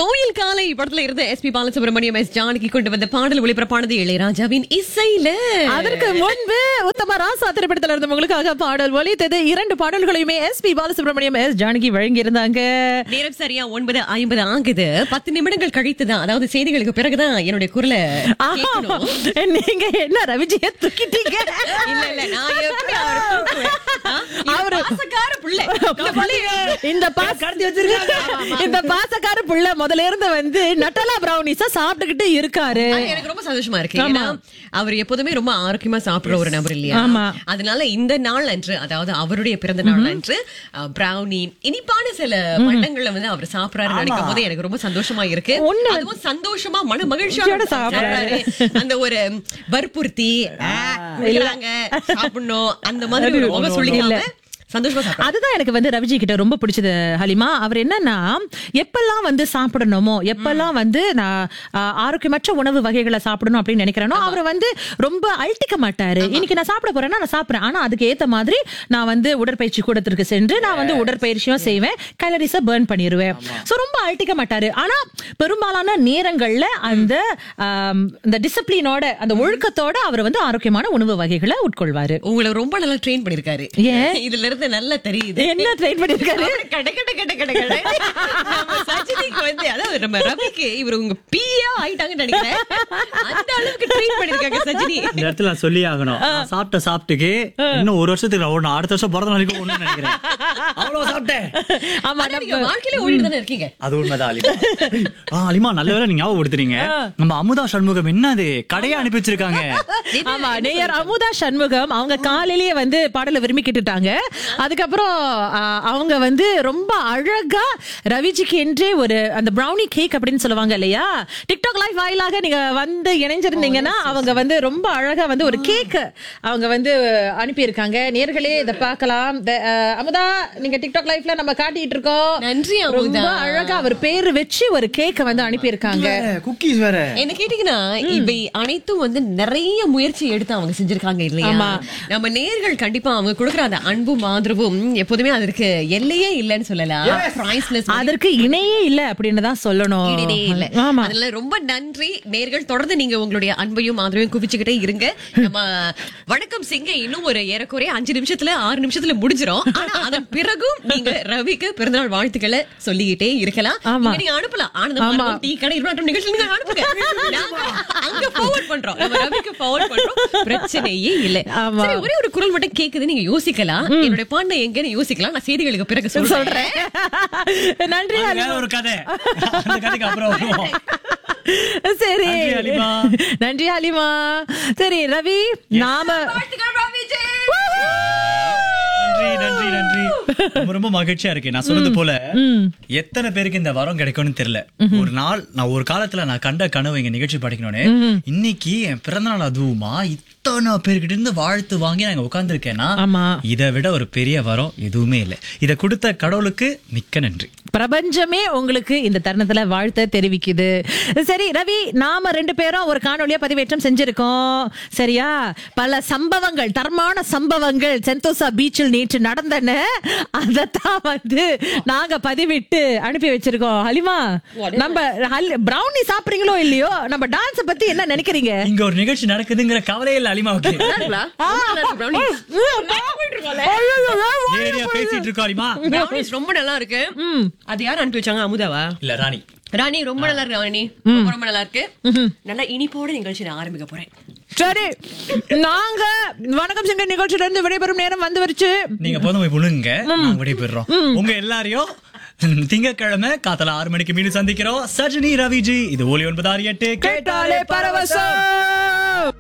கோயில் காலை படத்துல இருந்த S P Balasubrahmanyam S Janaki கொண்டு வந்த பாடல் ஒளிபரப்பானது இளையராஜாவின் இசையில அதற்கு முன்பு உத்தம ராசா திரைப்படத்துல இருந்து உங்களுக்காக பாடல் ஒலித்தது இரண்டு பாடல்களையுமே S P Balasubrahmanyam S Janaki வழங்கி இருந்தாங்க நேரம் சரியா ஒன்பது ஐம்பது ஆகுது பத்து நிமிடங்கள் கழித்துதான் அதாவது செய்திகளுக்கு பிறகுதான் என்னுடைய குரலை கேட்கணும். நீங்க என்ன ரவிஜிய தூக்கிட்டீங்க இல்ல இல்ல நான் எப்படி அவரை தூக்குவேன்? ஆ? இது அவரு- பாசக்கார புள்ளை. இந்த பாச இந்த பாசக்கார புள்ள முதல்ல இருந்து வந்து நட்டலா பிரௌனிஸா சாப்பிட்டுக்கிட்டு இருக்காரு அது எனக்கு ரொம்ப சந்தோஷமா இருக்கு ஏன்னா அவர் எப்போதுமே ரொம்ப ஆரோக்கியமா சாப்பிடுற ஒரு நபர் இல்லையா ஆமா. அதனால இந்த நாள் அன்று அதாவது அவருடைய பிறந்த நாள் அன்று பிரவுனி இனிப்பான சில பண்டங்களை வந்து அவர் சாப்பிடறாரு நினைக்கும் போது எனக்கு ரொம்ப சந்தோஷமா இருக்கு ஒண்ணு- அதுவும் சந்தோஷமா மன மகிழ்ச்சியோட மகிழ்ச்சியோட சாப்பிடுறாரு. சாப்பிடுறாரு அந்த ஒரு வற்புறுத்தி ஆ, குடிக்கிறாங்க, சாப்பிடணும் அந்த மாதிரி ஒரு முகம் சொல்லிக்காம சந்தோஷமா சாப்பிடுறாரு அதுதான் எனக்கு வந்து ரவிஜி கிட்ட ரொம்ப பிடிச்சது ஹலிமா அவர் என்னன்னா எப்பெல்லாம் வந்து சாப்பிடணுமோ எப்பெல்லாம் வந்து நான் ஆ, ஆரோக்கியமற்ற உணவு வகைகளை சாப்பிடணும் அப்படின்னு நினைக்கிறேனோ அவர் வந்து ரொம்ப அழட்டிக்க மாட்டாரு இன்னைக்கு நான் சாப்பிட போறேன்னா நான் சாப்பிடுறேன் ஆனா அதுக்கு ஏத்த மாதிரி நான் வந்து உடற்பயிற்சி கூடத்திற்கு சென்று நான் வந்து உடற்பயிற்சியும் செய்வேன் கலரிஸ பேர்ன் பண்ணிடுவேன் சோ ரொம்ப அழட்டிக்க மாட்டாரு ஆனா பெரும்பாலான நேரங்கள்ல அந்த ஆம், இந்த டிசிப்ளினோட அந்த ஒழுக்கத்தோட அவர் வந்து ஆரோக்கியமான உணவு வகைகளை உட்கொள்வாரு உங்களை ரொம்ப நல்லா ட்ரெயின் பண்ணிருக்காரு ஏன்? இதுல இருந்து நல்லா தெரியுது என்ன ட்ரெயின் பண்ணிருக்காரு அவரு கட கட கட கட கட. நம்ம சஜினிக்கு வந்து அதாவது நம்ம ரவிக்கு இவர் உங்க பியா ஆயிட்டாங்கன்னு நினைக்கிறேன் அந்த அளவுக்கு ட்ரெயின் பண்ணிருக்காங்க சஜினி இந்த இடத்துல நான் சொல்லி ஆகணும் நான் சாப்பிட்ட சாப்பிட்டுக்கு இன்னும் ஒரு வருஷத்துக்கு நான் ஓடணும் அடுத்த வருஷம் பிறந்த நாளைக்கு ஒண்ணு நினைக்கிறேன் அவ்வளவு சாப்பிட்டேன் ஆமா ஆனா நீங்க வாழ்க்கையில ஓடிட்டு தானே இருக்கீங்க அது உண்மைதான் அலிமா ஆ அலிமா நல்ல வேளை நீங்க ஞாபகப்படுத்துறீங்க நம்ம அமுதா சண்முகம் என்னது கடையா அனுப்பி வச்சிருக்காங்க ஆமா நேயர் அமுதா சண்முகம் அவங்க காலையிலேயே வந்து பாடலை விரும்பி கேட்டுட்டாங்க அதுக்கப்புறம் ஆ, அவங்க வந்து ரொம்ப அழகா ரவிஜிக்கு என்றே ஒரு அந்த ப்ரௌனி கேக் அப்படின்னு சொல்லுவாங்க இல்லையா டிக்டாக் லைவ் வாயிலாக நீங்க வந்து இணைஞ்சிருந்தீங்கன்னா அவங்க வந்து ரொம்ப அழகா வந்து ஒரு கேக் அவங்க வந்து அனுப்பியிருக்காங்க நேர்களே இதை பார்க்கலாம் இந்த, ஆ, அமுதா நீங்க டிக்டாக் லைவ்ல நம்ம காட்டிட்டு இருக்கோம் நன்றி அமுதா. ரொம்ப அழகா அவர் பேரு வச்சு ஒரு கேக்க வந்து அனுப்பியிருக்காங்க குக்கீஸ் வேற என்ன கேட்டீங்கன்னா இவை அனைத்தும் வந்து நிறைய முயற்சி எடுத்து அவங்க செஞ்சிருக்காங்க இல்லையா ஆமா. நம்ம நேர்கள் கண்டிப்பா அவங்க கொடுக்குற அந்த அன்பும் ஆதரவும் எப்போதுமே அதற்கு எல்லையே இல்லைன்னு சொல்லலாம் பிரைஸ்லெஸ் அதற்கு இணையே இல்ல அப்படின்னு தான் சொல்லணும் ஈடே இல்ல ஆமா அதனால ரொம்ப நன்றி நேர்கள் தொடர்ந்து நீங்க உங்களுடைய அன்பையும் ஆதரவையும் குவிச்சுக்கிட்டே இருங்க நம்ம வணக்கம் சிங்க இன்னும் ஒரு ஏறக்குறைய அஞ்சு நிமிஷத்துல ஆறு நிமிஷத்துல முடிஞ்சிரும் ஆனா அதன் பிறகும் நீங்க ரவிக்கு பிறந்தநாள் வாழ்த்துக்களை சொல்லிக்கிட்டே இருக்கலாம் ஆமா. இங்க நீங்க அனுப்பலாம் ஆனந்தம் டீ கடை இருமாட்டம் நிகழ்ச்சி நீங்க அனுப்புங்க நாங்க அங்க forward பண்றோம் நம்ம ரவிக்கு forward பண்றோம் பிரச்சனையே இல்ல ஆமா. சரி ஒரே ஒரு குரல் மட்டும் கேக்குது நீங்க யோசிக்கலாம் என்னுடைய பாண்டை எங்கன்னு யோசிக்கலாம் நான் செய்திகளுக்கு பிறகு சொல்றேன் சொல்றேன் நன்றி அது ஹலிமா. வேற ஒரு கதை அந்த கதைக்கு அப்புறம் வருவோம் சரி நன்றி, ஹலிமா. நன்றி ஹலிமா சரி ரவி நாம வாழ்த்துக்கள் ரவிஜி நன்றி நன்றி நன்றி ரொம்ப ரொம்ப மகிழ்ச்சியா இருக்கு நான் சொன்னது போல எத்தனை பேருக்கு இந்த வரம் கிடைக்கும்னு தெரியல ஒரு நாள் நான் ஒரு காலத்துல நான் கண்ட கனவு இங்க நிகழ்ச்சி படிக்கணும்னு இன்னைக்கு என் பிறந்தநாள் அதுவுமா இத்தனை பேர்கிட்ட இருந்து வாழ்த்து வாங்கி நான் உட்கார்ந்துருக்கேன்னா ஆமா. இதை விட ஒரு பெரிய வரம் எதுவுமே இல்லை இதை கொடுத்த கடவுளுக்கு மிக்க நன்றி பிரபஞ்சமே உங்களுக்கு இந்த தருணத்துல வாழ்த்த தெரிவிக்குது சரி ரவி நாம ரெண்டு பேரும் ஒரு காணொலியா பதிவேற்றம் செஞ்சிருக்கோம் சரியா பல சம்பவங்கள் தரமான சம்பவங்கள் சென்தோசா பீச்சில் நேற்று நடந்தன அதத்தான் வந்து நாங்க பதிவிட்டு அனுப்பி வச்சிருக்கோம் ஹலிமா நம்ம பிரவுனி சாப்பிடுறீங்களோ இல்லையோ நம்ம டான்ஸ் பத்தி என்ன நினைக்கிறீங்க இங்க ஒரு நிகழ்ச்சி நடக்குதுங்கிற கவலையே இல்லை அலிமாவுக்கு ஏரியா பேசிட்டு இருக்கோம் அலிமா Brownies ரொம்ப நல்லா இருக்கு அது யார் அனுப்பி வச்சாங்க அமுதாவா இல்ல ராணி ராணி ரொம்ப நல்லா இருக்கு ராணி ரொம்ப ரொம்ப நல்லா இருக்கு நல்லா இனிப்போட நிகழ்ச்சி நான் ஆரம்பிக்க போறேன் சரி நாங்க வணக்கம் சிங்க நிகழ்ச்சியில இருந்து விடைபெறும் நேரம் வந்து வருச்சு நீங்க போதும் போய் புழுங்க நாங்க விடைபெறோம் உங்க எல்லாரையும் திங்கட்கிழமை காத்தல ஆறு மணிக்கு மீண்டும் சந்திக்கிறோம் சஜினி ரவிஜி இது ஒலி ஒன்பது ஆறு எட்டு கேட்டாலே பரவசம்